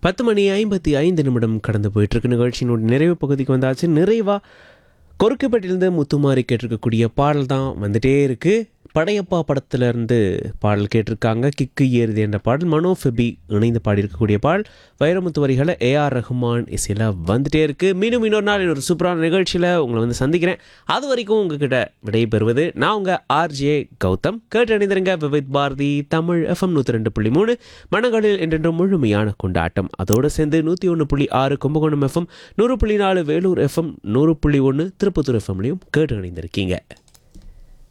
பத்து மணி ஐம்பத்தி ஐந்து நிமிடம் கடந்து போயிட்டு இருக்கு நிகழ்ச்சியினுடைய நிறைவு பகுதிக்கு வந்தாச்சு நிறைவா கொறுக்குப்பேட்டிலிருந்து முத்துமாரி கேட்டிருக்கக்கூடிய பாடல் தான் வந்துட்டே இருக்கு படையப்பா படத்துல இருந்து பாடல் கேட்டிருக்காங்க கிக்கு ஏறுது என்ற பாடல் மனோ ஃபெபி இணைந்து பாடியிருக்கக்கூடிய பாடல் வைரமுத்து வரிகளை ஏஆர் ரஹ்மான் இசையில் வந்துட்டே இருக்கு மீண்டும் இன்னொரு நாள் இன்னொரு சூப்பரான நிகழ்ச்சியில் உங்களை வந்து சந்திக்கிறேன் அது வரைக்கும் உங்ககிட்ட விடைபெறுவது நான் உங்கள் ஆர்ஜே கௌதம் கேட்டு அணிந்திருங்க விவித் பாரதி தமிழ் எஃப்எம் நூற்றி ரெண்டு புள்ளி மூணு மனங்களில் என்றென்றும் முழுமையான கொண்டாட்டம் அதோடு சேர்ந்து நூற்றி ஒன்று புள்ளி ஆறு கும்பகோணம் எஃப்எம் நூறு புள்ளி நாலு வேலூர் எஃப்எம் நூறு புள்ளி ஒன்று திருப்பத்தூர் எஃப்எம்லையும் கேட்டு அணிந்திருக்கீங்க